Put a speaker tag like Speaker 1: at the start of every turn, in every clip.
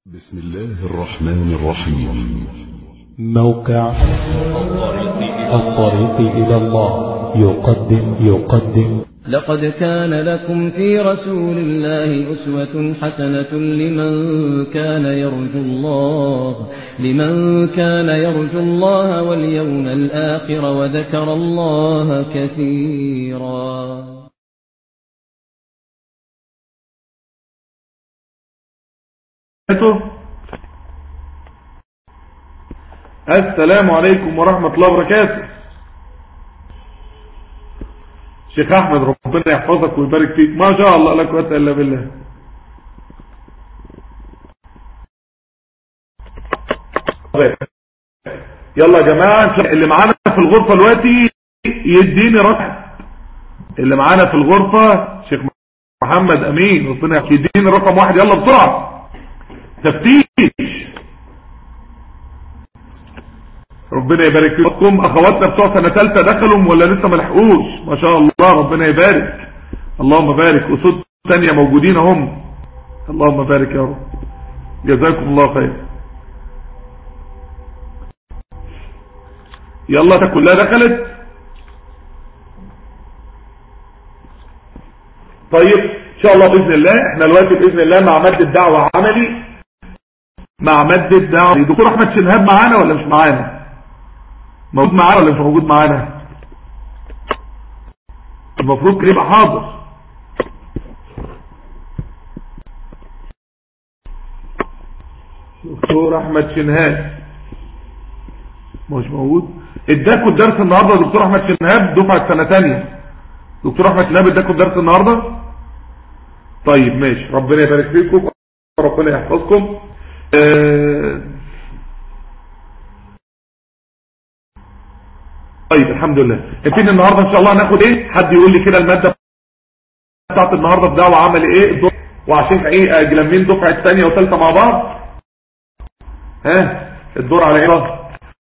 Speaker 1: بسم الله الرحمن الرحيم
Speaker 2: موقع الطريق إلى الله يقدم يقدم
Speaker 3: لقد كان لكم في رسول الله أسوة حسنة لمن كان يرجو الله لمن كان يرجو الله واليوم الآخر وذكر الله كثيرا
Speaker 4: السلام عليكم ورحمة الله وبركاته شيخ احمد ربنا يحفظك ويبارك فيك ما شاء الله لا قوه الا بالله يلا يا جماعه اللي معانا في الغرفه دلوقتي يديني رقم اللي معانا في الغرفه شيخ محمد امين ربنا يديني رقم واحد يلا بسرعه تفتيش ربنا يبارك فيكم اخواتنا بتوع سنه ثالثه دخلوا ولا لسه ما لحقوش ما شاء الله ربنا يبارك اللهم بارك اسود ثانيه موجودين هم اللهم بارك يا رب جزاكم الله خير يلا ده كلها دخلت طيب ان شاء الله باذن الله احنا دلوقتي باذن الله مع ماده دعوه عملي مع ماده دعوه دكتور احمد شنهاب معانا ولا مش معانا موجود معانا ولا مش موجود معانا المفروض كده يبقى حاضر دكتور احمد شنهاب مش موجود اداكوا الدرس النهارده دكتور احمد شنهاب دفعه سنه ثانيه دكتور احمد شنهاب اداكوا الدرس النهارده طيب ماشي ربنا يبارك فيكم ربنا يحفظكم آه طيب الحمد لله ابتدي النهارده ان شاء الله هناخد ايه حد يقول لي كده الماده بتاعت النهارده في دعوه عمل ايه الدور وعشان ايه اجلمين دفعه ثانيه وثالثه مع بعض ها الدور على ايه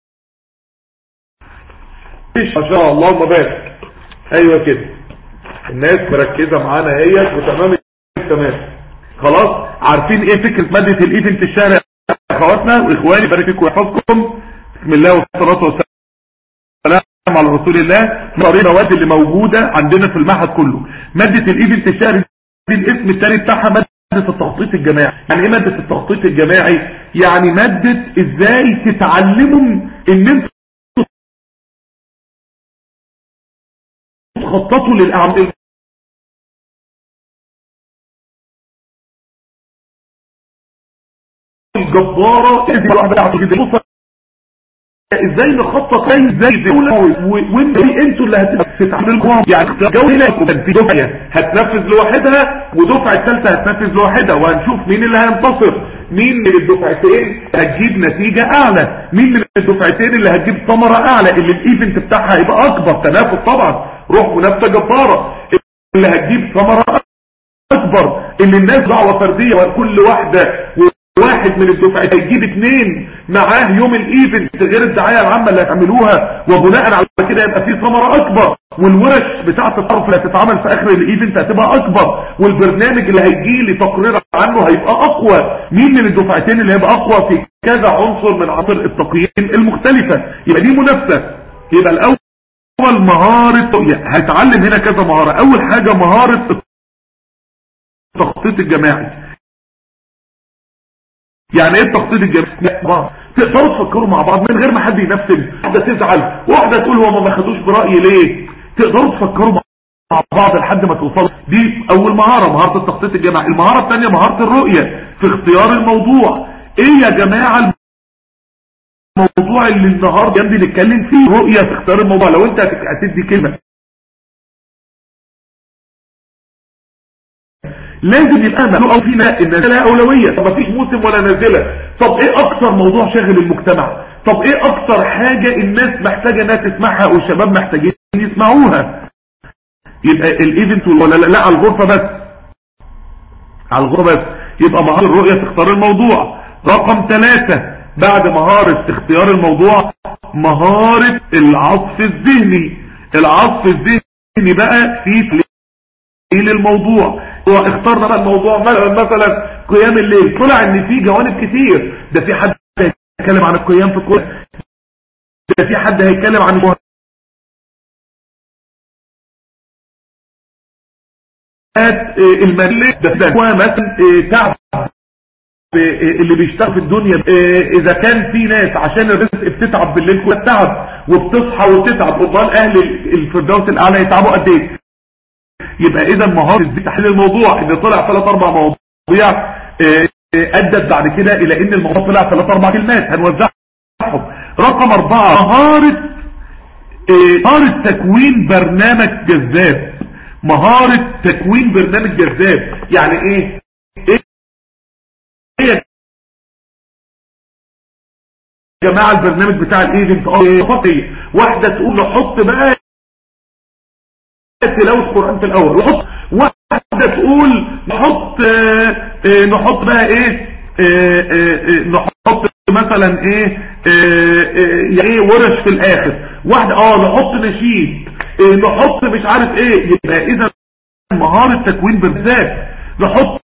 Speaker 4: ما شاء الله مبارك ايوه كده الناس مركزه معانا اهيت وتمام تمام خلاص عارفين ايه فكره ماده الايفنت الشهري يا اخواتنا واخواني بارك فيكم ويحفظكم بسم الله والصلاه والسلام السلام على رسول الله قرينا المواد اللي موجودة عندنا في المعهد كله مادة الايفنت الشهري دي الاسم الثاني بتاعها مادة التخطيط الجماعي يعني ايه مادة التخطيط الجماعي يعني مادة ازاي تتعلموا ان انتوا تخططوا للاعمال الجبارة ازاي نخطط ازاي ازاي دولة وانت انتوا اللي هتتعاملوا يعني جو هنا في دفعة هتنفذ لوحدها ودفعة الثالثة هتنفذ لوحدها وهنشوف مين اللي هينتصر مين من الدفعتين هتجيب نتيجة اعلى مين من الدفعتين اللي هتجيب ثمرة اعلى اللي الايفنت بتاعها هيبقى اكبر تنافس طبعا روح منافسة جبارة اللي هتجيب ثمرة اكبر اللي الناس دعوة فردية وكل واحدة واحد من الدفعات هيجيب اثنين معاه يوم الايفنت غير الدعايه العامه اللي هتعملوها وبناء على كده يبقى في ثمره اكبر والورش بتاعه الطرف اللي هتتعمل في اخر الايفنت هتبقى اكبر والبرنامج اللي هيجي لي تقرير عنه هيبقى اقوى مين من الدفعتين اللي هيبقى اقوى في كذا عنصر من عناصر التقييم المختلفه يبقى دي منافسه يبقى الاول مهاره هتعلم هنا كذا مهاره اول حاجه مهاره التخطيط الجماعي يعني ايه التخطيط الجماعي تقدروا تفكروا مع بعض من غير ما حد ينفذ واحده تزعل واحده تقول هو ما خدوش برايي ليه تقدروا تفكروا مع بعض لحد ما توصلوا دي اول مهاره مهاره التخطيط الجماعي المهاره الثانيه مهاره الرؤيه في اختيار الموضوع ايه يا جماعه الموضوع اللي النهارده جنبي نتكلم فيه رؤيه في اختيار الموضوع لو انت هتدي كلمه لازم يبقى له او فينا النازله اولويه طب مفيش موسم ولا نازله طب ايه اكتر موضوع شاغل المجتمع طب ايه اكتر حاجه الناس محتاجه انها تسمعها والشباب محتاجين يسمعوها يبقى الايفنت ولا لا, لا على الغرفه بس على الغرفه بس يبقى مهاره الرؤيه في اختيار الموضوع رقم ثلاثة بعد مهارة اختيار الموضوع مهارة العطف الذهني العطف الذهني بقى في تحليل الموضوع واخترنا بقى الموضوع مثلا قيام الليل طلع ان في جوانب كتير ده في حد هيتكلم عن القيام في القرآن ده في حد هيتكلم عن المالية ده هو مثلا تعب اللي بيشتغل في الدنيا اذا كان في ناس عشان الرزق بتتعب بالليل كلها تعب وبتصحى وتتعب امال اهل الفردوس الاعلى يتعبوا قد ايه يبقى اذا مهارة دي تحليل الموضوع ان طلع ثلاث اربع مواضيع ادت بعد كده الى ان الموضوع طلع ثلاث اربع كلمات هنوزعهم رقم اربعة مهارة مهارة تكوين برنامج جذاب مهارة تكوين برنامج جذاب يعني ايه ايه يا جماعة البرنامج بتاع الايجنت اه واحدة تقول نحط بقى تلاوة قرآن في الاول نحط واحدة تقول نحط اه اه نحط بقى ايه اه نحط مثلا ايه يعني ايه ورش في الاخر واحدة اه نحط نشيد نحط مش عارف ايه يبقى اذا مهارة تكوين برنامج نحط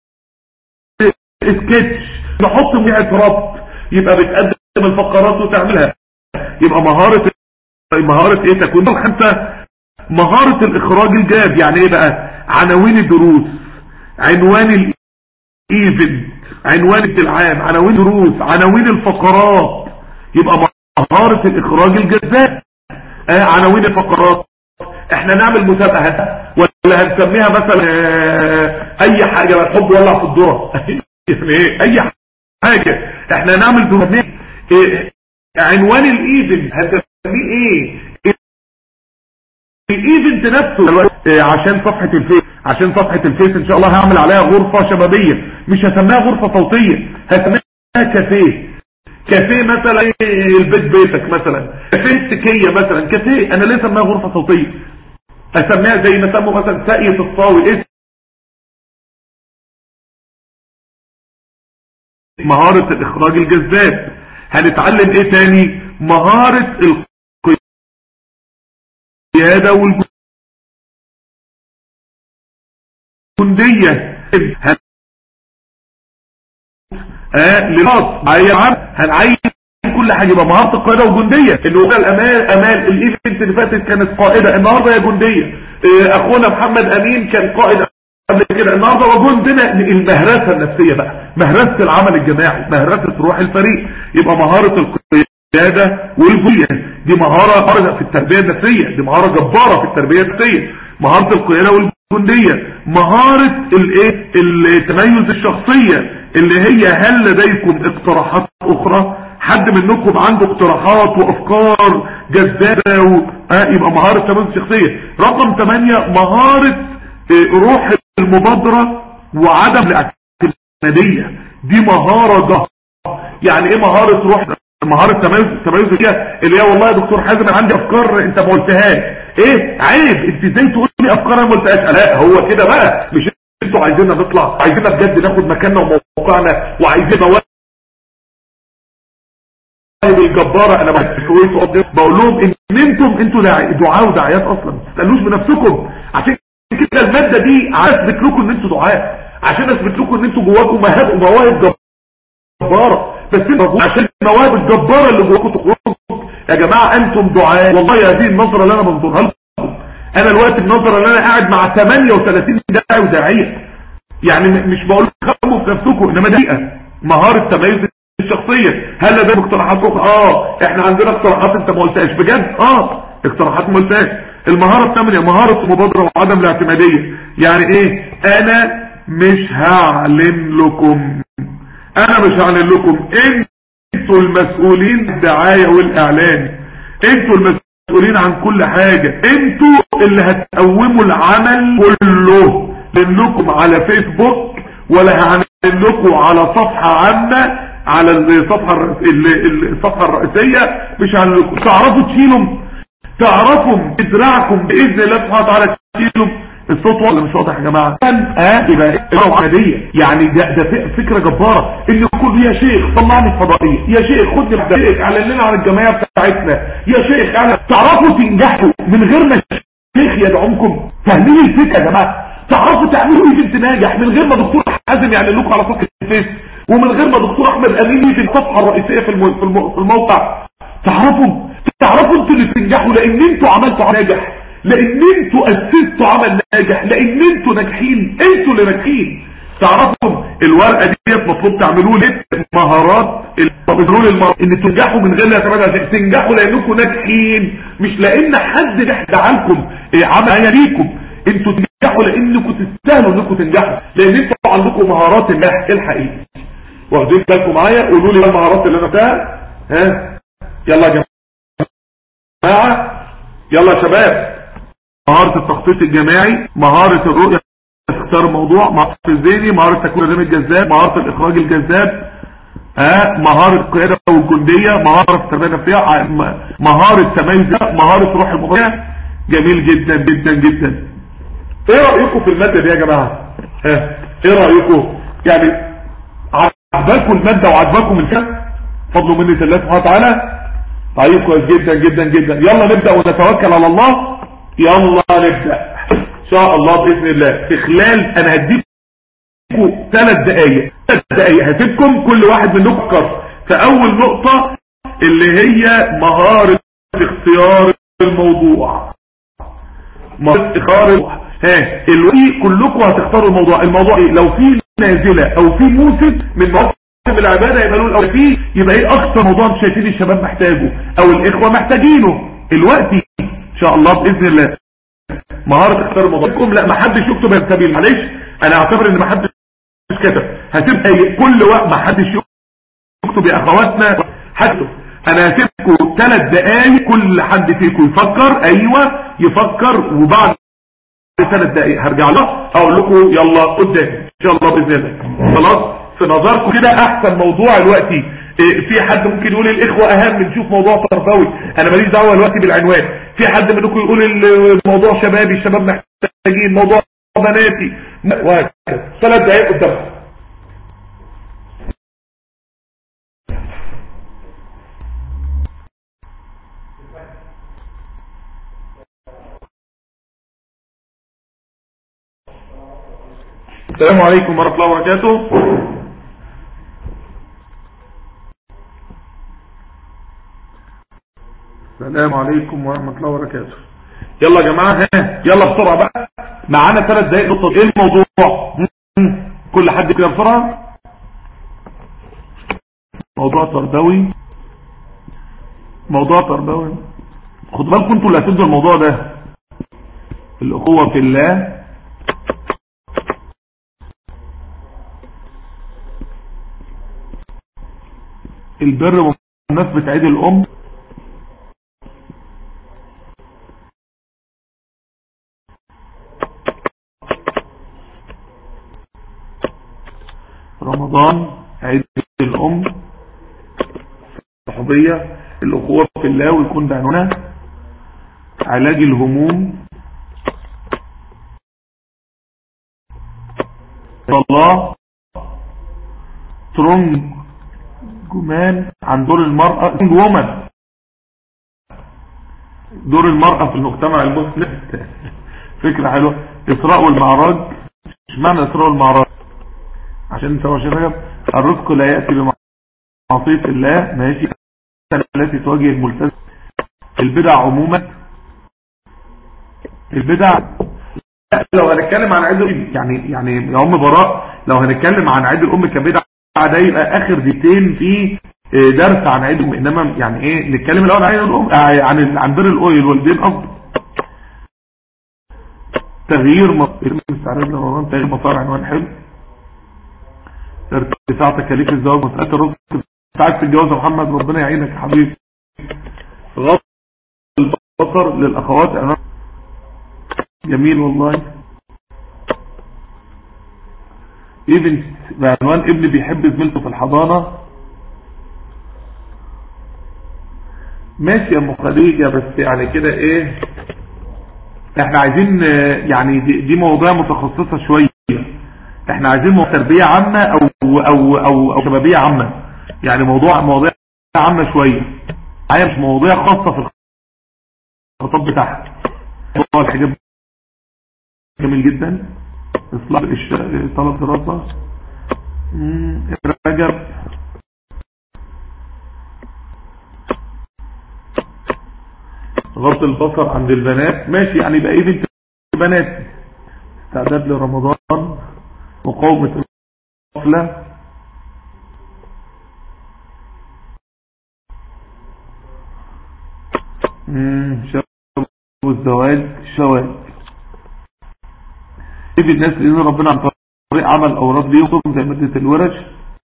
Speaker 4: سكتش نحط ميعة ربط يبقى بتقدم الفقرات وتعملها يبقى مهارة مهارة ايه تكوين خمسة مهارة الاخراج الجاد يعني ايه بقى عناوين الدروس عنوان الايفنت عنوان العام عناوين دروس عناوين الفقرات يبقى مهارة الاخراج الجذاب آه عناوين الفقرات احنا نعمل مسابقة ولا هنسميها مثلا آه اي حاجة الحب ولع في الذره يعني ايه اي حاجة احنا نعمل دروس إيه عنوان الايفنت هنسميه ايه الايفنت نفسه إيه عشان صفحة الفيس عشان صفحة الفيس ان شاء الله هعمل عليها غرفة شبابية مش هسميها غرفة صوتية هسميها كافيه كافيه مثلا البيت بيتك مثلا كافيه السكية مثلا كافيه انا ليه اسميها غرفة صوتية اسميها زي ما سموا مثلا ساقية الصاوي ايه مهارة الاخراج الجذاب هنتعلم ايه تاني مهارة القيادة والجندية اه لناس هنعين كل حاجة يبقى مهارة القيادة والجندية اللي هو الامال امال الايفنت اللي فاتت كانت قائدة النهاردة هي جندية اه اخونا محمد امين كان قائد قبل كده النهارده هو جندنا المهرسه النفسيه بقى مهرسه العمل الجماعي مهرسه روح الفريق يبقى مهاره القياده والجنديه دي مهاره في التربيه النفسيه دي مهاره جباره في التربيه النفسيه مهاره القياده والجنديه مهاره الايه التميز الشخصيه اللي هي هل لديكم اقتراحات اخرى حد منكم عنده اقتراحات وافكار جذابه و... آه يبقى مهاره التميز الشخصيه رقم 8 مهاره روح المبادرة وعدم الاعتمادية دي مهارة ده يعني ايه مهارة روح مهارة تميز تميز فيها اللي هي والله يا دكتور حازم انا عندي افكار انت ما قلتهاش ايه عيب انت ازاي تقول لي افكار انا ما قلتهاش لا هو كده بقى مش انتوا عايزيننا نطلع عايزيننا بجد ناخد مكاننا وموقعنا وعايزين مواهب الجبارة انا بقول لهم ان انتم انتوا دعاء وداعيات اصلا ما تسالوش بنفسكم عشان كده المادة دي عشان اثبت لكم ان انتوا دعاء عشان اثبت لكم ان انتوا جواكم مواهب ومواهب جبارة بس عشان المواهب الجبارة اللي جواكم تخرج يا جماعة انتم دعاء والله هذه النظرة اللي انا بنظرها لكم انا الوقت النظرة اللي انا قاعد مع 38 داعي وداعية يعني مش بقول خموا في نفسكم انما دقيقة مهارة تميز الشخصية هل لديكم اقتراحات اخرى اه احنا عندنا اقتراحات انت ما قلتهاش بجد اه اقتراحات ما قلتهاش المهارة الثامنة مهارة المبادرة وعدم الاعتمادية يعني ايه انا مش هعلن لكم انا مش هعلن لكم انتوا المسؤولين الدعاية والاعلان انتوا المسؤولين عن كل حاجة انتوا اللي هتقوموا العمل كله لانكم على فيسبوك ولا هعلن لكم على صفحة عامة على الصفحة الصفحة الرئيسية مش هعلن لكم تعرفوا تشيلوا تعرفوا ادراعكم باذن الله سبحانه وتعالى تشيلوا الصوت ولا مش واضح يا جماعه اه يبقى عاديه يعني ده ده فكره جباره ان كل يا شيخ طلعني الفضائيه يا شيخ خدني يا شيخ اعلن لنا عن الجمعيه بتاعتنا يا شيخ اعلن تعرفوا تنجحوا من غير ما الشيخ يدعمكم فاهمين الفكره يا جماعه تعرفوا تعملوا ايفنت ناجح من غير ما دكتور حازم يعمل لكم على صفحه الفيس ومن غير ما دكتور احمد امين يجي الصفحه الرئيسيه في المو... في, المو... في الموقع تعرفوا تعرفوا انتوا اللي تنجحوا لان انتوا عملتوا عمل ناجح لان انتوا اسستوا عمل ناجح لان انتوا ناجحين انتوا اللي ناجحين تعرفوا الورقه ديت مطلوب تعملوا لي مهارات التبذير المهارات ان تنجحوا من غير اعتماد على تنجحوا لانكم ناجحين مش لان حد لكم إيه عمل ليكم انتوا تنجحوا لانكم تستاهلوا انكم تنجحوا لان انتوا عندكم مهارات النجاح الحقيقيه واخدين بالكم معايا قولوا لي المهارات اللي انا فيها ها يلا يا جماعه يلا يا شباب مهاره التخطيط الجماعي مهاره الرؤيه اختار الموضوع مهاره الذهني مهاره تكوين الرمي الجذاب مهاره الاخراج الجذاب ها مهاره القياده والجنديه مهاره التربيه النفسيه مهاره تميز مهاره روح المبادره جميل جدا جدا جدا ايه رأيكم في المادة دي يا جماعة ها ايه رأيكم يعني عجبكم المادة وعجبكم الفهم فضل مني الله سبحانه وتعالى طيب كويس جدا جدا جدا يلا نبدأ ونتوكل على الله يلا نبدأ ان شاء الله بإذن الله في خلال انا هديكم ثلاث دقايق ثلاث دقايق هسيبكم كل واحد منكم فكر في اول نقطة اللي هي مهارة اختيار الموضوع مهارة اختيار الموضوع ها الوقت كلكم هتختاروا الموضوع الموضوع ايه لو في نازلة او في موسم من مواقف العبادة يبقى له فيه يبقى ايه اكتر موضوع انتم شايفين الشباب محتاجه او الاخوة محتاجينه الوقت ان شاء الله باذن الله مهارة اختار موضوعكم لا ما حدش يكتب يا سبيل معلش انا اعتبر ان ما حدش كتب هتبقى إيه؟ كل وقت ما حدش يكتب يا اخواتنا حدثوا انا هسيبكم ثلاث دقايق كل حد فيكم يفكر ايوه يفكر وبعد ثلاث دقائق هرجع له اقول لكم يلا قدام ان شاء الله باذن الله خلاص في نظركم كده احسن موضوع دلوقتي إيه في حد ممكن يقول الاخوه اهم نشوف موضوع تربوي انا ماليش دعوه دلوقتي بالعنوان في حد منكم يقول الموضوع شبابي الشباب محتاجين موضوع بناتي وهكذا ثلاث دقائق قدامكم السلام عليكم ورحمة الله وبركاته السلام عليكم ورحمة الله وبركاته يلا يا جماعة ها يلا بسرعة بقى معانا ثلاث دقائق نقطة ايه الموضوع كل حد كده بسرعة موضوع تربوي موضوع تربوي خد بالكم انتوا اللي هتدوا الموضوع ده الاخوة في الله البر بمناسبة عيد الام رمضان عيد الام صحوبية الاخوة في الله ويكون ده عنوانها علاج الهموم الله ترونج جمان عن دور المرأة وومن دور المرأة في المجتمع المسلم فكرة حلوة إسراء والمعراج مش معنى إسراء والمعراج عشان انت هو شباب الرزق لا يأتي بمعصية الله ماشي التي تواجه الملتزم البدع عموما البدع لو هنتكلم عن عيد الام يعني يعني يا ام براء لو هنتكلم عن عيد الام كبدع ده يبقى اخر ديتين في آه، درس عن عيد الام انما يعني ايه نتكلم الاول عن عيد الام آه، عن عن بر الاويل والدين افضل تغيير استعراض لرمضان تغيير مسار عنوان حلو ارتفاع تكاليف الزواج مساله الرزق ساعات في الجواز يا محمد ربنا يعينك يا حبيبي غض البصر للاخوات جميل والله ايفنت بعنوان ابني بيحب زميلته في الحضانة ماشي يا ام خديجة بس يعني كده ايه احنا عايزين يعني دي, دي مواضيع متخصصة شوية احنا عايزين تربية عامة او او او, أو شبابية عامة يعني موضوع مواضيع عامة شوية معايا مش مواضيع خاصة في الخطاب بتاعها موضوع الحجاب جميل جدا اصلاح الإشراء طلب دراسة مم، رجب غض البصر عند البنات ماشي يعني بقى ايه بنت بنات استعداد لرمضان مقاومة الغفلة مم، شباب والزواج شواج كيف الناس اللي ربنا عن طريق عمل اوراد ليهم زي مادة الورش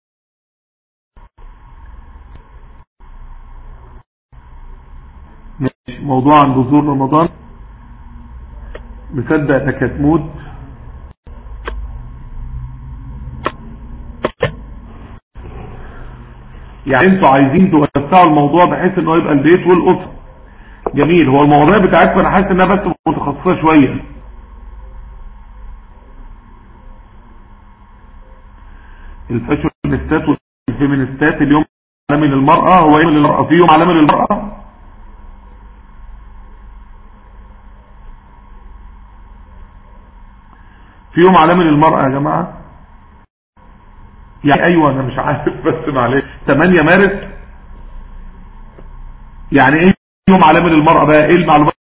Speaker 4: ماشي موضوع عن نزول رمضان مصدق انك هتموت يعني انتوا عايزين توسعوا الموضوع بحيث انه يبقى البيت والاسره جميل هو المواضيع بتاعتكم انا حاسس انها بس متخصصه شويه الفاشونستات والفيمينستات اليوم عالمي للمرأة هو يوم للمرأة في يوم عالمي للمرأة في يوم عالمي للمرأة يا جماعة يعني ايوه انا مش عارف بس معلش 8 مارس يعني ايه يوم عالمي للمرأة بقى ايه المعلومات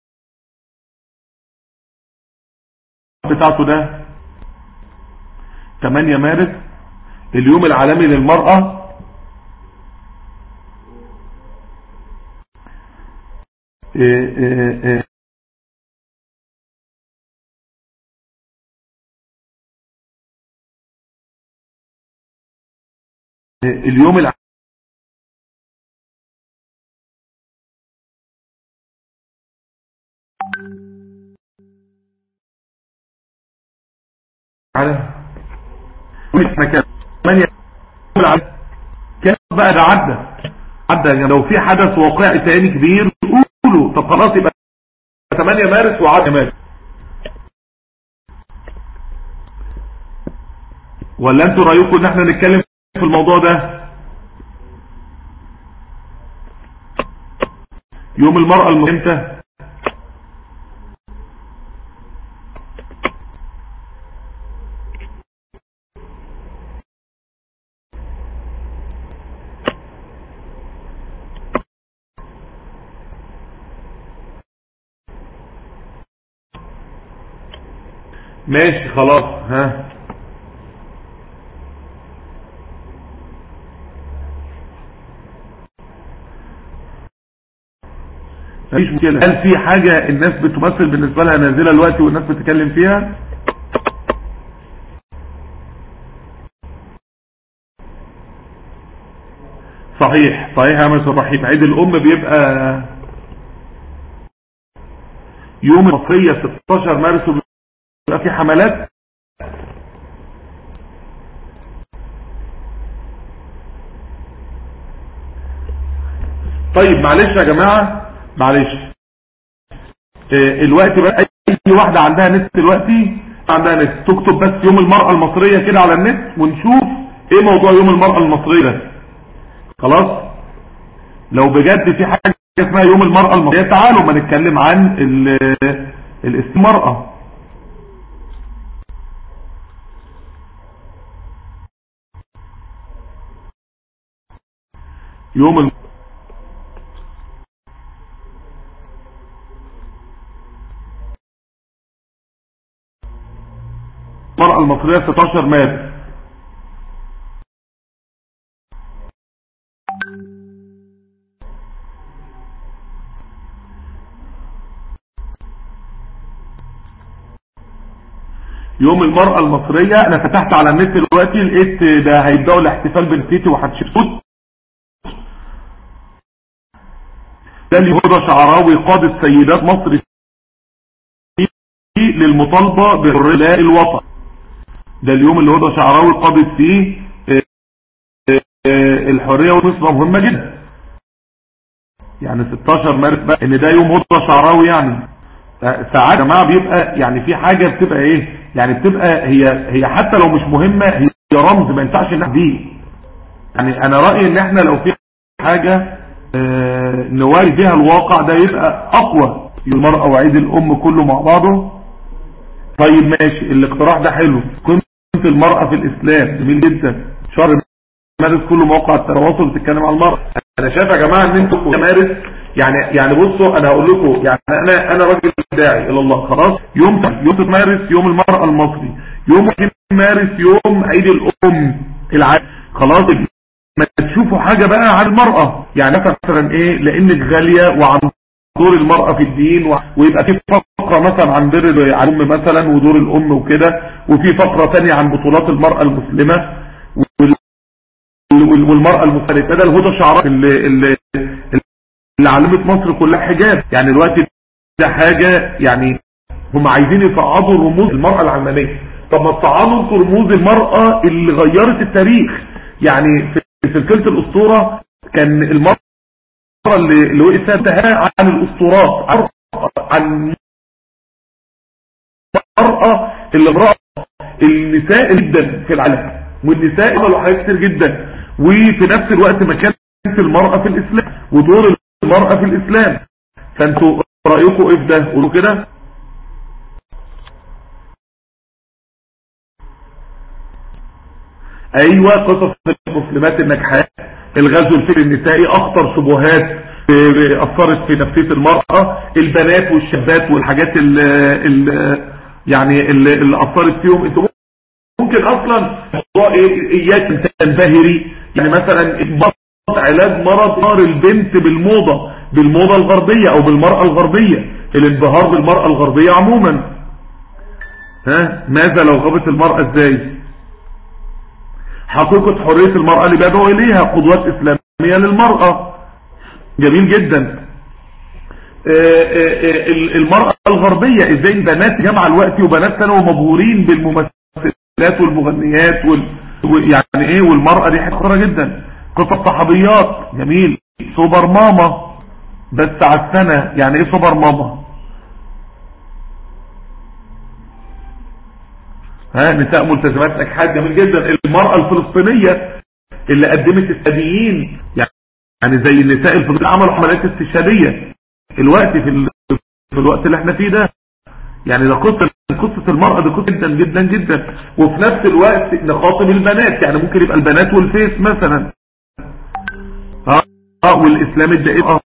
Speaker 4: بتاعته ده 8 مارس اليوم العالمي للمرأة إيه إيه إيه اليوم الع... على احنا كام 8 كام بقى ده عدى عدى يعني لو في حدث واقعي تاني كبير قولوا طب خلاص يبقى 8 مارس وعدى مارس ولا انتوا رايكم ان احنا نتكلم في الموضوع ده يوم المرأة المهمة ماشي خلاص ها مفيش مشكلة هل في حاجة الناس بتمثل بالنسبة لها نازلة الوقت والناس بتتكلم فيها صحيح صحيح يا عمل الرحيم عيد الام بيبقى يوم المصرية 16 مارس وبيبقى في حملات طيب معلش يا جماعة معلش إيه الوقت بقى اي واحدة عندها نت دلوقتي عندها نت تكتب بس يوم المرأة المصرية كده على النت ونشوف ايه موضوع يوم المرأة المصرية ده خلاص لو بجد في حاجة اسمها يوم المرأة المصرية تعالوا ما نتكلم عن المرأة يوم الم... المرأة المصرية 16 مارس يوم المرأة المصرية انا فتحت على النت دلوقتي لقيت ده هيبدأوا الاحتفال بالتيتي وحتشبسوت ده اللي هدى شعراوي قاد السيدات مصر للمطالبة بحرية الوطن ده اليوم اللي هدى شعراوي قادت فيه الحرية والنسبة مهمة جدا يعني 16 مارس بقى ان ده يوم هدى شعراوي يعني ساعات يا جماعه بيبقى يعني في حاجة بتبقى ايه يعني بتبقى هي هي حتى لو مش مهمة هي رمز ما ينفعش ان دي يعني انا رأيي ان احنا لو في حاجة اه نواري بيها الواقع ده يبقى اقوى المرأة وعيد الام كله مع بعضه طيب ماشي الاقتراح ده حلو كنت المرأة في الاسلام جميل جدا شهر مارس كله موقع التواصل بتتكلم عن المرأة انا شايف يا جماعة ان انتوا مارس يعني يعني بصوا انا هقول لكم يعني انا انا راجل داعي الى الله خلاص يوم يوم مارس يوم المرأة المصري يوم مارس يوم عيد الام العام خلاص ما تشوفوا حاجة بقى عن المرأة يعني مثلا ايه لانك غالية وعن دور المرأة في الدين و... ويبقى في فقرة مثلا عن بر الام مثلا ودور الام وكده وفي فقرة تانية عن بطولات المرأة المسلمة وال... والمرأة المختلفة ده الهدى شعارات اللي, اللي, اللي علمت مصر كلها حجاب يعني دلوقتي ده حاجة يعني هم عايزين يصعدوا رموز المرأة العلمانية طب ما تصعدوا انتوا رموز المرأة اللي غيرت التاريخ يعني في سلسلة الاسطورة كان المرأة اللي, اللي وقف فيها انتهاء عن الاسطورات عن المرأة اللي امرأة النساء جدا في العالم والنساء عملوا حاجات كتير جدا وفي نفس الوقت مكان المرأة في الاسلام ودور المرأة في الاسلام فانتوا رأيكم ايه في ده قولوا كده ايوه قصص المسلمات الناجحات الغزو الفكري النسائي اخطر شبهات اثرت في نفسيه المراه البنات والشابات والحاجات اللي يعني اللي, اللي اثرت فيهم انتوا ممكن اصلا موضوع ايه اياك تنبهري يعني مثلا علاج مرض نار البنت بالموضة بالموضة الغربية او بالمرأة الغربية الانبهار بالمرأة الغربية عموما ها ماذا لو غابت المرأة ازاي حقيقة حرية المرأة اللي بدأوا اليها قدوات اسلامية للمرأة جميل جدا المرأة الغربية ازاي بنات جامعة الوقت وبنات كانوا مبهورين بالممثلات والمغنيات وال... يعني ايه والمرأة دي حاجة خطيرة جدا قصص صحابيات جميل سوبر ماما بس على السنة يعني ايه سوبر ماما ها نساء ملتزمات نجحات جميل جدا المرأة الفلسطينية اللي قدمت السبيين يعني زي النساء الفلسطينيين عملوا حملات استشهادية الوقت في, ال... في الوقت اللي احنا فيه ده يعني ده قصة قصة المرأة دي قصة جدا جدا جدا وفي نفس الوقت نخاطب البنات يعني ممكن يبقى البنات والفيس مثلا اه, آه والاسلام الدائم اه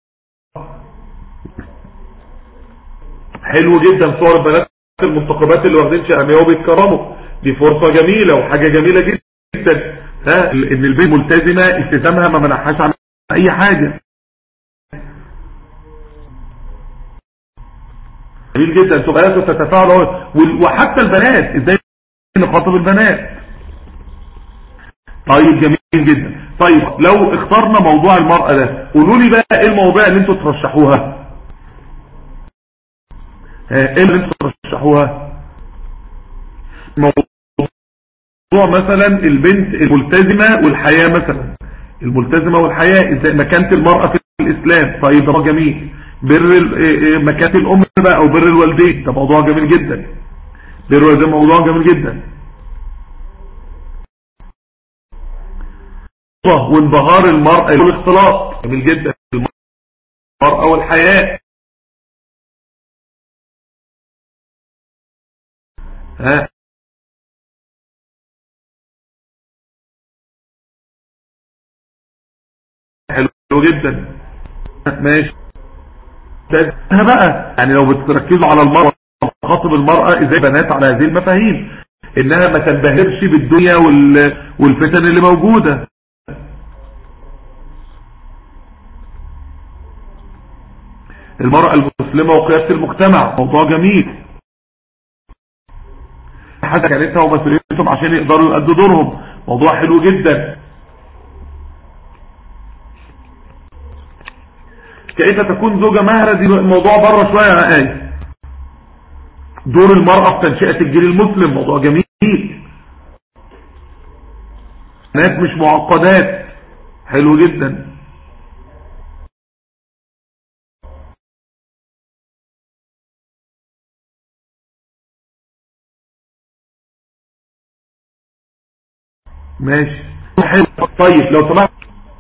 Speaker 4: حلو جدا صور البنات المنتخبات اللي واخدين شهامية وبيتكرموا دي فرصة جميلة وحاجة جميلة جدا ها ان البنت ملتزمة التزامها ما منحاش عن اي حاجة جميل جدا سؤالات وتتفاعل وحتى البنات ازاي نخاطب البنات طيب جميل جدا طيب لو اخترنا موضوع المرأة ده قولوا لي بقى ايه المواضيع اللي انتوا ترشحوها ايه اللي انتوا ترشحوها موضوع مثلا البنت الملتزمة والحياة مثلا الملتزمة والحياة ازاي مكانة المرأة في الاسلام طيب ده جميل بر مكانة الام بقى او بر الوالدين ده موضوع جميل جدا بر الوالدين موضوع جميل جدا وانبهار المرأة والاختلاط جميل جدا المرأة والحياة ها حلو جدا ماشي انا بقى يعني لو بتركزوا على المرأة خاطب المرأة ازاي بنات على هذه المفاهيم انها ما تنبهرش بالدنيا والفتن اللي موجودة المرأة المسلمة وقيادة المجتمع موضوع جميل حاجة كانتها ومسؤوليتهم عشان يقدروا يؤدوا دورهم موضوع حلو جدا كيف تكون زوجة مهرة دي الموضوع بره شوية يا آية دور المرأة في تنشئة الجيل المسلم موضوع جميل ناس مش معقدات حلو جدا ماشي حلو طيب لو سمحت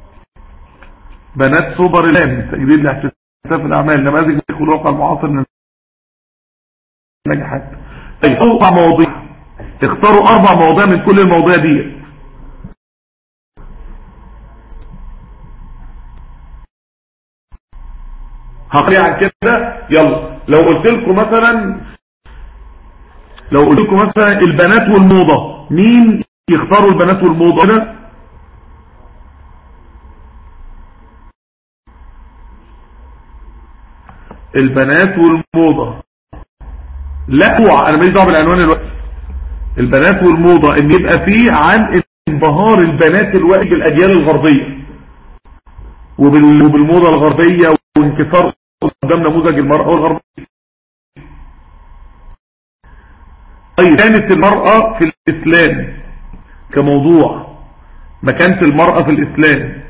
Speaker 4: بنات سوبر لام تجديد لاحتساب الاعمال نماذج في الواقع المعاصر من نجحت طيب اربع مواضيع اختاروا اربع مواضيع من كل المواضيع دي هقري عن كده يلا لو قلت لكم مثلا لو قلت لكم مثلا البنات والموضة مين يختاروا البنات والموضة هنا البنات والموضة لا اوعى انا ماليش دعوه بالعنوان الوقت البنات والموضة ان يبقى فيه عن انبهار البنات الوقت بالاجيال الغربية وبال- وبالموضة الغربية وانكسار قدام نموذج المرأة والغربية طيب كانت المرأة في الإسلام كموضوع مكانة المرأة في الإسلام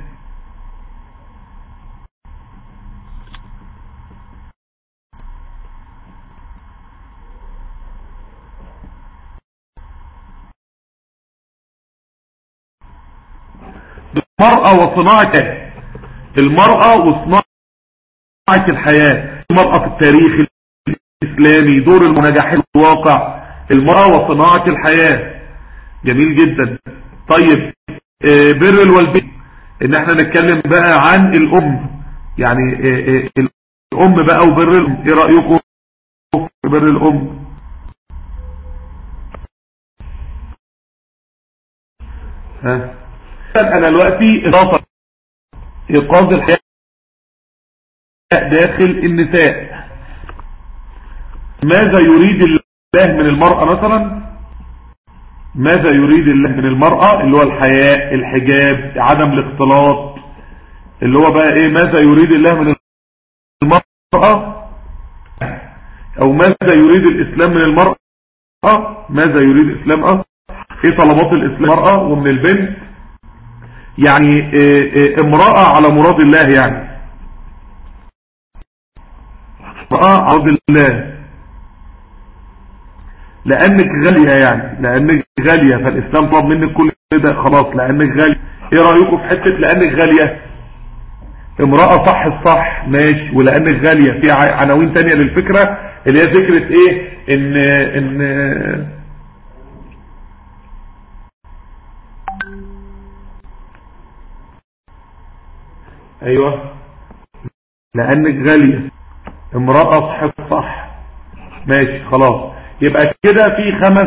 Speaker 4: المرأة وصناعة المرأة وصناعة الحياة المرأة في التاريخ الإسلامي دور المناجحين في الواقع المرأة وصناعة الحياة جميل جدا طيب آه، بر الوالدين ان احنا نتكلم بقى عن الام يعني آه، آه، الام بقى وبر الام ايه رأيكم في بر الام ها انا دلوقتي اضافة ايقاظ الحياة داخل النساء ماذا يريد الله من المرأة مثلا ماذا يريد الله من المرأة اللي هو الحياء الحجاب عدم الاختلاط اللي هو بقى ايه ماذا يريد الله من المرأة او ماذا يريد الاسلام من المرأة ماذا يريد الاسلام اه ايه طلبات الاسلام المرأة ومن البنت يعني إيه إيه امرأة على مراد الله يعني امرأة على مراد الله لانك غالية يعني لانك غالية فالاسلام طلب منك كل ده خلاص لانك غالية ايه رأيكم في حتة لانك غالية امرأة صح الصح ماشي ولانك غالية في ع- عناوين تانية للفكرة اللي هي فكرة ايه ان ان ايوه لانك غالية امرأة صح الصح ماشي خلاص يبقى كده في خمس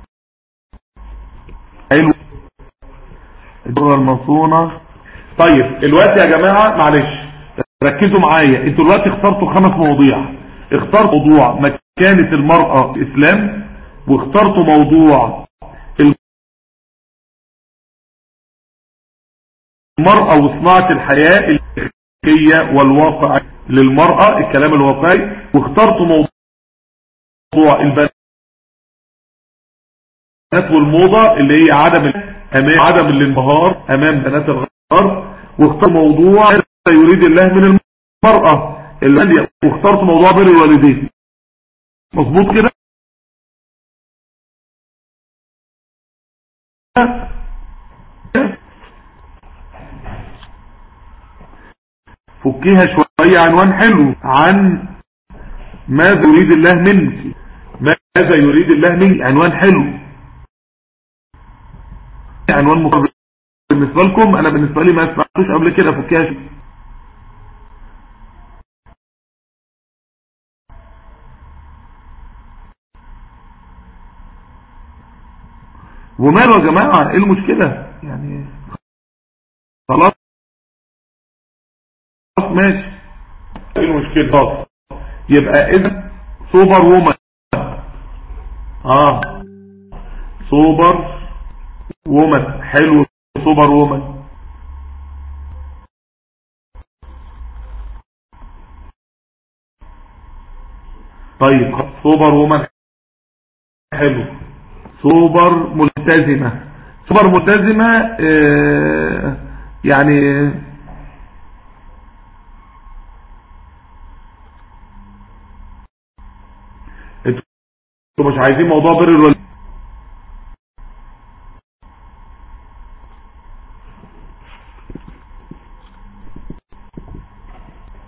Speaker 4: حلو الدورة المصونة طيب الوقت يا جماعة معلش ركزوا معايا انتوا دلوقتي اخترتوا خمس مواضيع اخترتوا موضوع مكانة المرأة في الاسلام واخترتوا موضوع المرأة وصناعة الحياة الحقيقية والواقع للمرأة الكلام الواقعي واخترتوا موضوع البنات والموضة اللي هي عدم امام عدم الانبهار امام بنات الغرب واختار موضوع ماذا يريد الله من المرأة اللي واخترت موضوع بر الوالدين مظبوط كده فكيها شوية عنوان حلو عن ماذا يريد الله منك ماذا يريد الله منك عنوان حلو عنوان مقرر بالنسبة لكم انا بالنسبة لي ما سمعتوش قبل كده فكيها شوية وماله يا جماعة ايه المشكلة يعني خلاص خلاص ماشي ايه المشكلة خلاص يبقى اذا سوبر وومن اه سوبر وومن حلو سوبر وومن طيب سوبر وومن حلو سوبر ملتزمة سوبر ملتزمة آه يعني انتوا مش عايزين موضوع بر الوالدين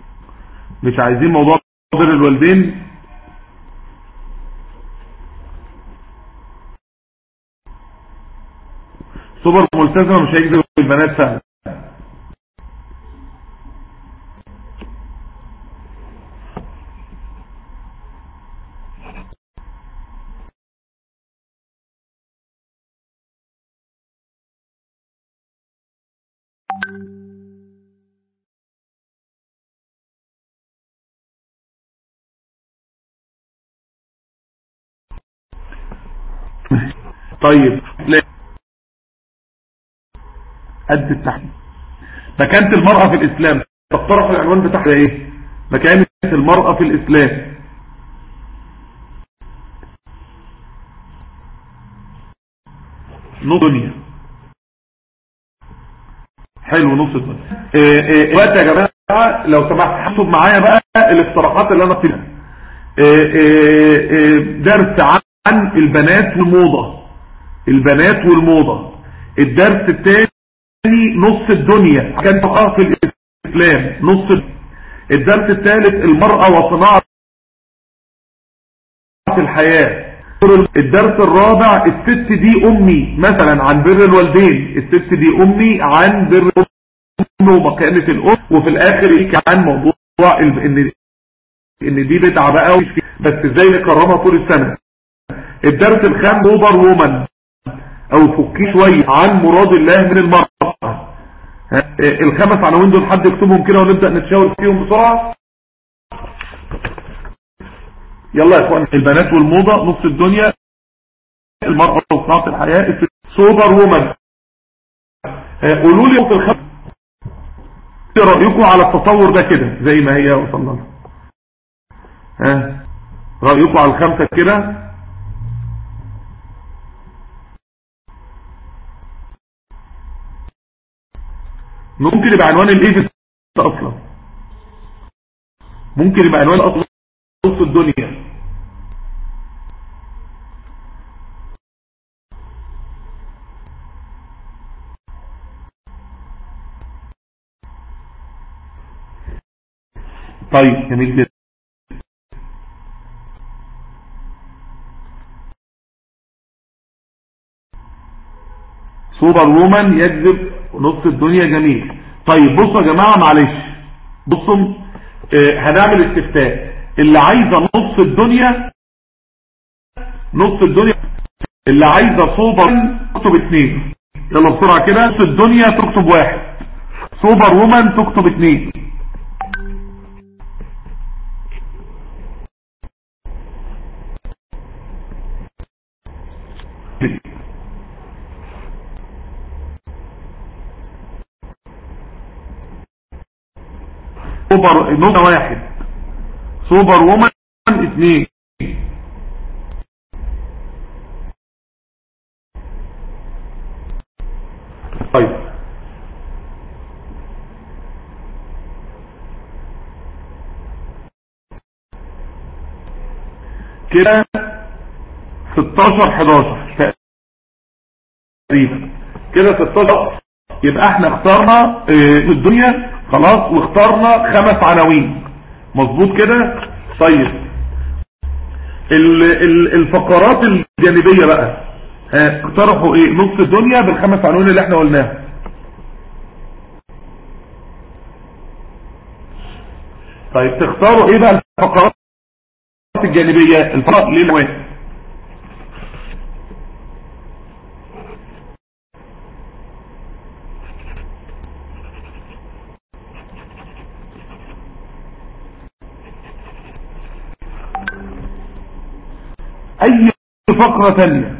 Speaker 4: مش عايزين موضوع بر الوالدين سوبر ملتزمة مش هيجذب البنات فعلا طيب لا. قد التحديد مكانة المرأة في الإسلام تقترح العنوان بتاعها ايه مكانة المرأة في الإسلام نص دنيا حلو نص دنيا إيه إيه وقت يا جماعة لو سمحت حسب معايا بقى الاقتراحات اللي انا فيها إيه إيه إيه درس عن البنات والموضة البنات والموضة الدرس الثاني نص الدنيا كان تقاه في الإسلام نص الدرس الثالث المرأة وصناعة الحياة الدرس الرابع الست دي أمي مثلا عن بر الوالدين الست دي أمي عن بر الأم ومكانة الأم وفي الآخر يحكي عن موضوع إن إن دي بدعة بقى بس إزاي نكرمها طول السنة الدرس الخامس اوبر وومن او فكي شوية عن مراد الله من المرأة الخمس عناوين دول حد يكتبهم كده ونبدأ نتشاور فيهم بسرعة يلا يا اخوان البنات والموضة نص الدنيا المرأة وصناعة الحياة سوبر وومن قولوا لي في الخمس ايه رأيكم على التصور ده كده زي ما هي وصلنا لها ها رأيكم على الخمسة كده ممكن يبقى عنوان الايفنت اصلا ممكن يبقى عنوان اصلا نص الدنيا طيب جميل جدا سوبر وومن يجذب نص الدنيا جميل طيب بصوا يا جماعة معلش بصوا اه هنعمل استفتاء اللي عايزة نص الدنيا نص الدنيا اللي عايزة سوبر تكتب اتنين يلا بسرعة كده نص الدنيا تكتب واحد سوبر وومن تكتب اتنين سوبر نقطة واحد سوبر وومن اثنين طيب كده 16 11 تقريبا كده 16 يبقى احنا اخترنا اه الدنيا خلاص واخترنا خمس عناوين مظبوط كده طيب ال ال الفقرات الجانبية بقى ها اقترحوا ايه نص الدنيا بالخمس عناوين اللي احنا قلناها طيب تختاروا ايه بقى الفقرات الجانبية الفقرات ليه الوان اي فقرة تانية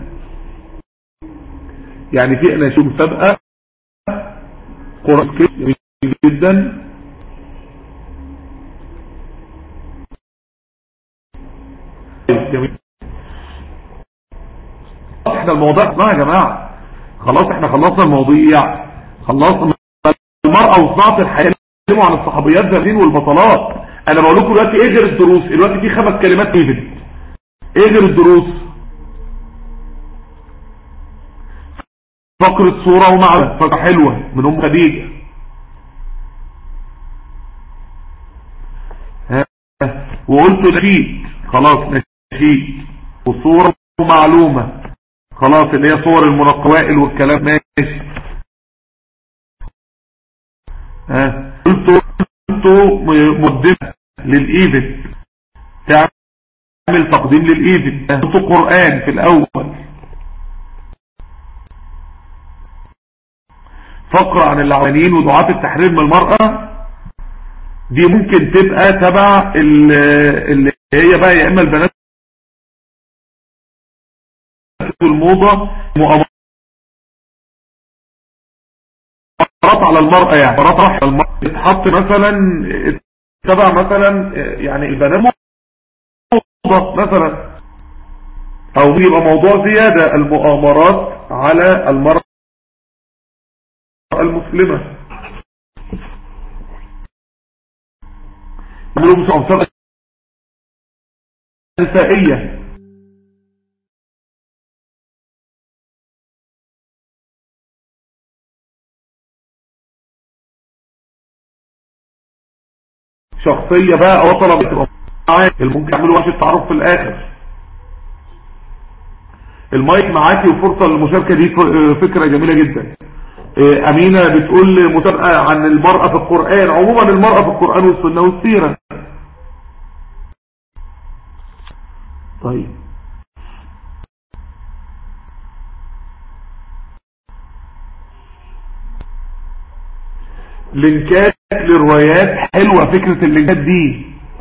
Speaker 4: يعني في اناشيد مسابقة قرآن جميل جدا جميل احنا الموضوع اسمها يا جماعة خلاص احنا خلصنا المواضيع خلصنا المرأة وصناعة الحياة نتكلموا عن الصحابيات زمان والبطلات انا بقول لكم دلوقتي ايه غير الدروس دلوقتي في خمس كلمات ايفنت ايه غير الدروس فقرة صورة ومعرفة فقرة حلوة من ام خديجة وقلت نشيد خلاص نشيد وصورة ومعلومة خلاص اللي هي صور المنقوائل والكلام ماشي ها قلت قلت مقدمة للايفنت تعمل تقديم للايفنت قلت قرآن في الاول فقرة عن العوانين ودعاة التحرير من المرأة دي ممكن تبقى تبع اللي هي بقى يا اما البنات الموضة مؤامرات على المرأة يعني مؤامرات راح المرأة تتحط مثلا تبع مثلا يعني البنات موضة مثلا او يبقى موضوع زيادة المؤامرات على المرأة المسلمة عملوا مسلسلات نسائية شخصية بقى او طلب ممكن يعملوا وقت التعرف في الاخر المايك معاكي وفرصة للمشاركة دي فكرة جميلة جدا امينة بتقول مسابقة عن المرأة في القرآن عموما المرأة في القرآن والسنة والسيرة طيب لينكات للروايات حلوة فكرة اللينكات دي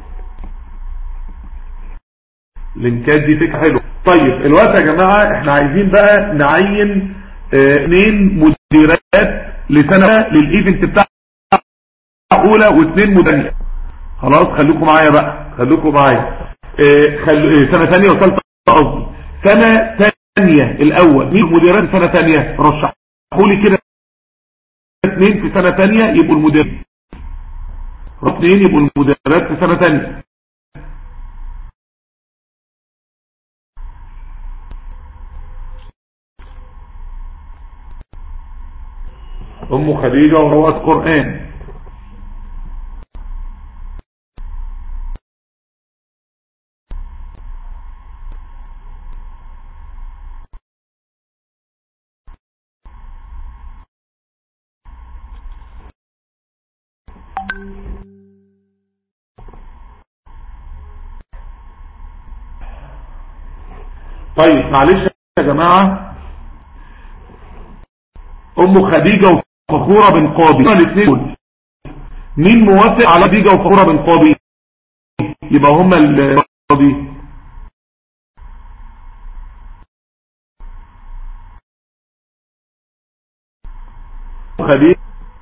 Speaker 4: اللينكات دي فكرة حلوة طيب الوقت يا جماعة احنا عايزين بقى نعين اه اثنين مديرات لسنة للايفنت بتاع اولى واثنين مديرات خلاص خليكم معايا بقى خليكم معايا اه خل... اه سنة ثانية وثالثة قصدي سنة ثانية الاول مين مديرات سنة ثانية رشحوا لي كده اثنين في سنة ثانية يبقوا المديرين اثنين يبقوا المديرات في سنة ثانية ام خديجة وروات قرآن طيب معلش يا جماعة ام خديجة وفخورة بن قاضي الاثنين مين موافق على خديجة وفخورة بن قاضي يبقى هما القاضي خديجة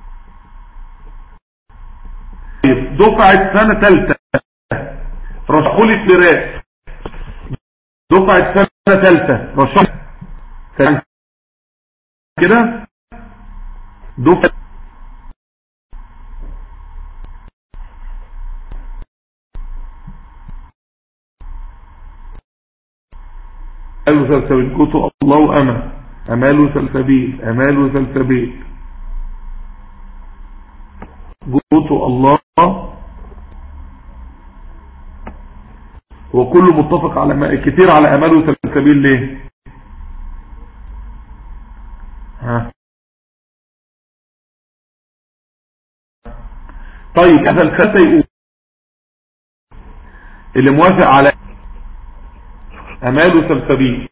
Speaker 4: دفعة سنة ثالثة رشحوا لي فراس دفعة سنة ثالثة رشحوا كده دفعة أمال سلسبيل كتو الله أما أمال سلسبيل أمال سلسبيل جوتو الله هو كله متفق على ما كتير على أمال وسلسبيل ليه ها طيب هذا الخطة يقول اللي موافق على امال وسلسبيل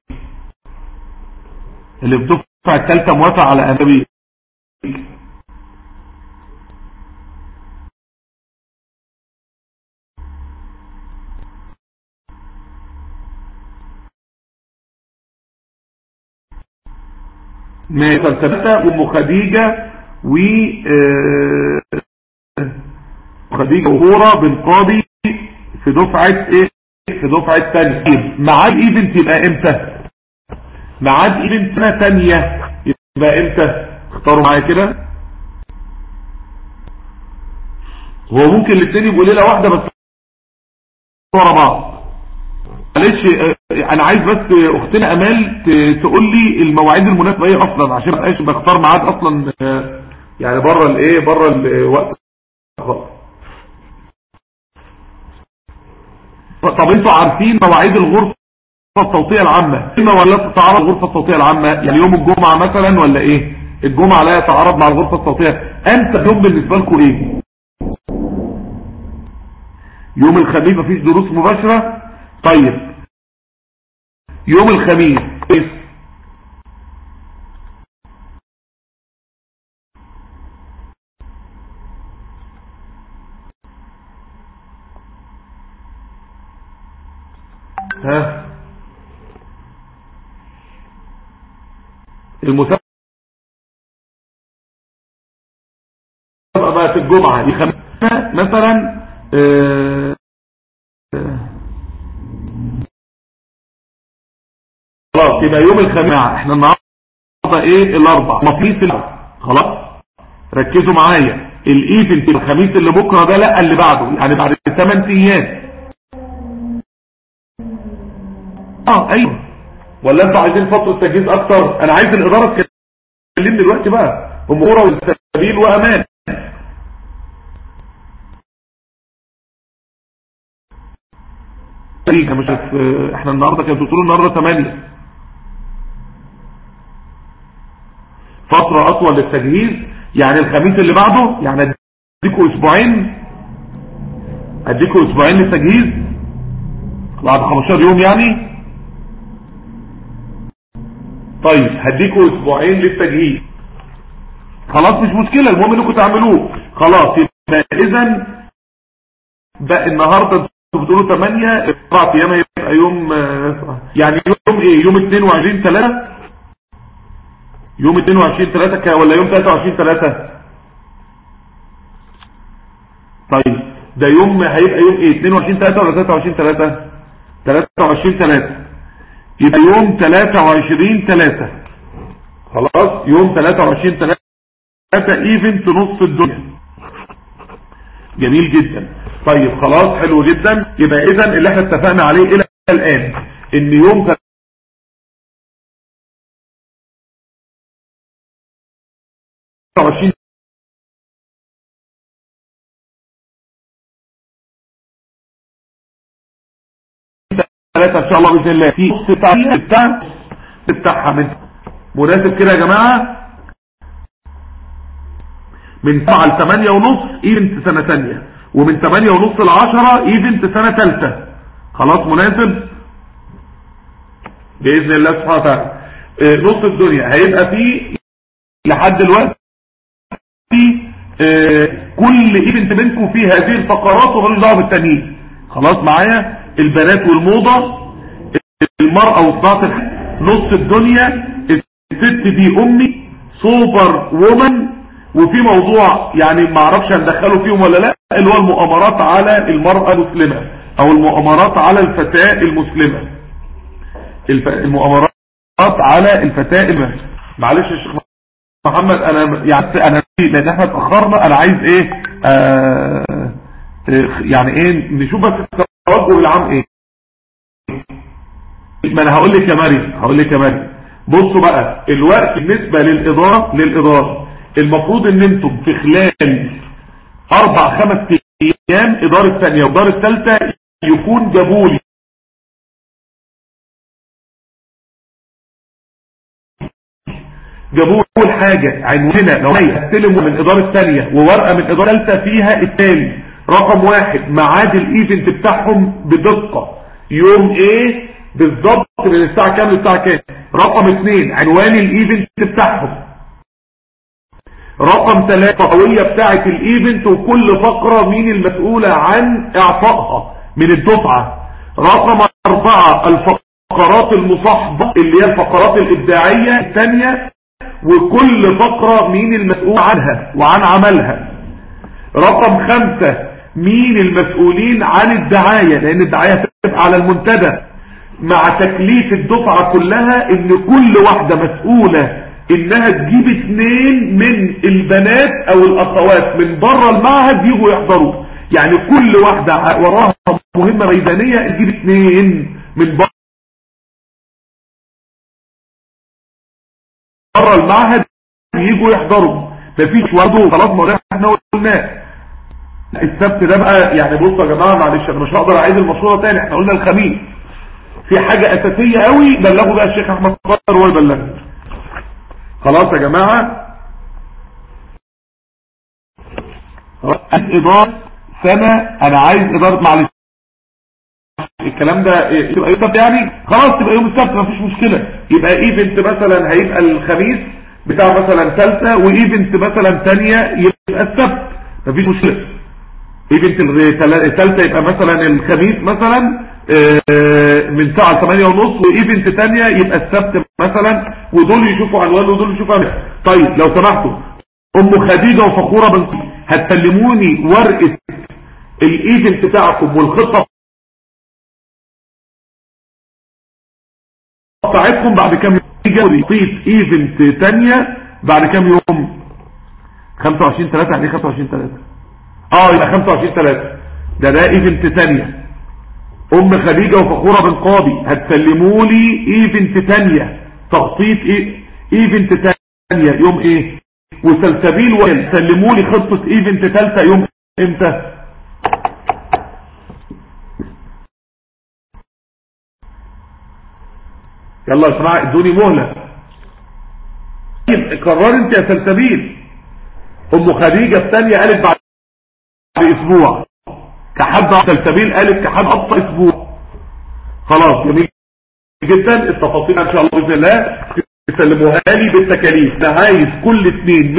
Speaker 4: اللي في دفعه الثالثه موافق على امال سلسبيلة وام خديجة و خديجة وهورة بن قاضي في دفعة ايه في دفعة تانية معاد ايفنت يبقى امتى معاد ايفنت سنة تانية يبقى امتى اختاروا معايا كده هو ممكن الاثنين يبقوا ليلة واحدة بس ورا بعض معلش انا عايز بس اختنا امال تقول لي المواعيد المناسبة ايه اصلا عشان ما ابقاش بختار ميعاد اصلا يعني بره الايه بره الوقت طب انتوا عارفين مواعيد الغرفة الصوتية العامة اما ولا تتعرض الغرفة الصوتية العامة يعني يوم الجمعة مثلا ولا ايه الجمعة لا يتعارض مع الغرفة الصوتية انت يوم بالنسبة لكم ايه يوم الخميس مفيش دروس مباشرة طيب يوم الخميس ها المسابقة بقى في الجمعة دي خمسة مثلا آه، آه، خلاص يبقى يوم الخميس احنا النهارده ايه الاربع مقيس الاربع خلاص ركزوا معايا الايفنت الخميس اللي بكره ده لا اللي بعده يعني بعد 8 ايام اه ايوه ولا انتوا عايزين فتره تجهيز اكتر انا عايز الاداره تكلمني دلوقتي بقى اموره والسبيل وامان مش احنا النهارده كانت بتقولوا النهارده 8 فترة اطول للتجهيز يعني الخميس اللي بعده يعني اديكوا اسبوعين اديكوا اسبوعين للتجهيز بعد 15 يوم يعني طيب هديكوا اسبوعين للتجهيز خلاص مش مشكلة المهم انكم تعملوه خلاص يبقى اذا بقى النهاردة انتوا بتقولوا 8 اربع ايام هيبقى يوم يعني يوم ايه يوم 22 3 يوم 22 3 ولا يوم 23 3 طيب ده يوم هيبقى يوم ايه 22 3 ولا 23 3 23 3 يبقى يوم 23 3 خلاص يوم 23 3 ايفنت نص الدنيا جميل جدا طيب خلاص حلو جدا يبقى اذا اللي احنا اتفقنا عليه الى الان ان يوم 23 ثلاثة ان شاء الله باذن الله في نص بتاع بتاعها من مناسب كده يا جماعة من 7 ل 8 ونص ايفنت سنة ثانيه ومن 8 ونص ل 10 ايفنت سنة ثالثه خلاص مناسب باذن الله سبحانه وتعالى اه نص الدنيا هيبقى فيه لحد دلوقتي اه كل ايفنت منكم فيه هذه الفقرات ومالوش دعوه بالتانيين خلاص معايا البنات والموضة المرأة وصناعة نص الدنيا الست دي امي سوبر وومن وفي موضوع يعني ما اعرفش هندخله فيهم ولا لا اللي هو المؤامرات على المرأة المسلمة او المؤامرات على الفتاة المسلمة الف... المؤامرات على الفتاة المسلمة معلش يا شيخ محمد انا يعني انا لان احنا اتاخرنا انا عايز ايه آه يعني ايه نشوف بس التوجه العام ايه ما انا هقول لك يا مريم هقول لك يا مريم بصوا بقى الوقت بالنسبه للاداره للاداره المفروض ان انتم في خلال اربع خمس ايام اداره ثانيه واداره ثالثه يكون جابوا لي جابوا اول حاجه عنواننا لو هيستلموا من الاداره الثانيه وورقه من الاداره الثالثه فيها التالي رقم واحد ميعاد الايفنت بتاعهم بدقة يوم ايه بالظبط من الساعة كام للساعة كام رقم اثنين عنوان الايفنت بتاعهم رقم ثلاثة قوية بتاعة الايفنت وكل فقرة مين المسؤولة عن اعطائها من الدفعة رقم اربعة الفقرات المصاحبة اللي هي الفقرات الابداعية الثانية وكل فقرة مين المسؤول عنها وعن عملها رقم خمسة مين المسؤولين عن الدعاية لان الدعاية تبقى على المنتدى مع تكليف الدفعة كلها ان كل واحدة مسؤولة انها تجيب اثنين من البنات او الاخوات من بره المعهد يجوا يحضروا يعني كل واحدة وراها مهمة ميدانية تجيب اثنين من بره المعهد يجوا يحضروا مفيش برضه خلاص ما احنا قلناه السبت ده بقى يعني بصوا يا جماعه معلش انا مش هقدر اعيد المشوره تاني احنا قلنا الخميس في حاجه اساسيه قوي بلغوا بقى الشيخ احمد قادر هو يبلغنا خلاص يا جماعه عايز اداره سنه انا عايز اداره معلش الكلام ده يبقى يوم السبت يعني خلاص تبقى يوم السبت مفيش مشكله يبقى ايفنت مثلا هيبقى الخميس بتاع مثلا ثالثه وايفنت مثلا ثانيه يبقى السبت مفيش مشكله ايفنت الثالثه يبقى مثلا الخميس مثلا آه، من ساعه 8 ونص وايفنت ثانيه يبقى السبت مثلا ودول يشوفوا عنوان ودول يشوفوا عنوان طيب لو سمحتوا ام خديجه وفخوره بنت هتسلموني ورقه الايفنت بتاعكم والخطه بتاعتكم بعد كام يوم يضيف ايفنت تانية بعد كام يوم 25 3 يعني 25 3 اه يبقى 25 3 ده ده ايفنت تانية ام خديجة وفخورة بن قاضي هتسلموا لي ايفنت تانية تخطيط ايه ايفنت تانية يوم ايه وسلسبيل وائل سلموا لي خطة ايفنت تالتة يوم امتى يلا يا جماعه ادوني مهله طيب قرر انت يا سلسبيل ام خديجه الثانيه قالت بعد اسبوع كحد سلسبيل قالت كحد ابطا اسبوع خلاص جميل جدا التفاصيل ان شاء الله باذن الله تسلموها لي بالتكاليف انا عايز كل اثنين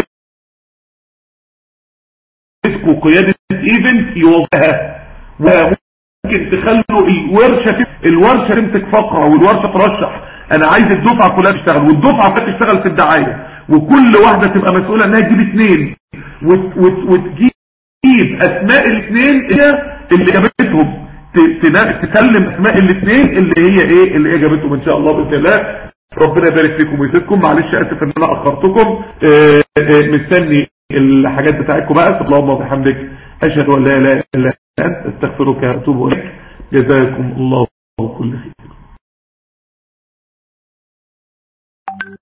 Speaker 4: مسكوا قياده ايفنت يوضحها وممكن تخلوا الورشه الورشه تمسك فقره والورشه ترشح انا عايز الدفعه كلها تشتغل والدفعه كلها تشتغل في الدعايه وكل واحده تبقى مسؤوله انها تجيب اثنين وت وت وتجيب اسماء الاثنين هي اللي جابتهم تسلم اسماء الاثنين اللي هي ايه اللي هي جابتهم ان شاء الله باذن الله ربنا يبارك فيكم ويسعدكم معلش اسف ان انا اخرتكم مستني الحاجات بتاعتكم بقى اللهم وبحمدك اشهد ان لا اله الا انت استغفرك واتوب اليك جزاكم الله كل خير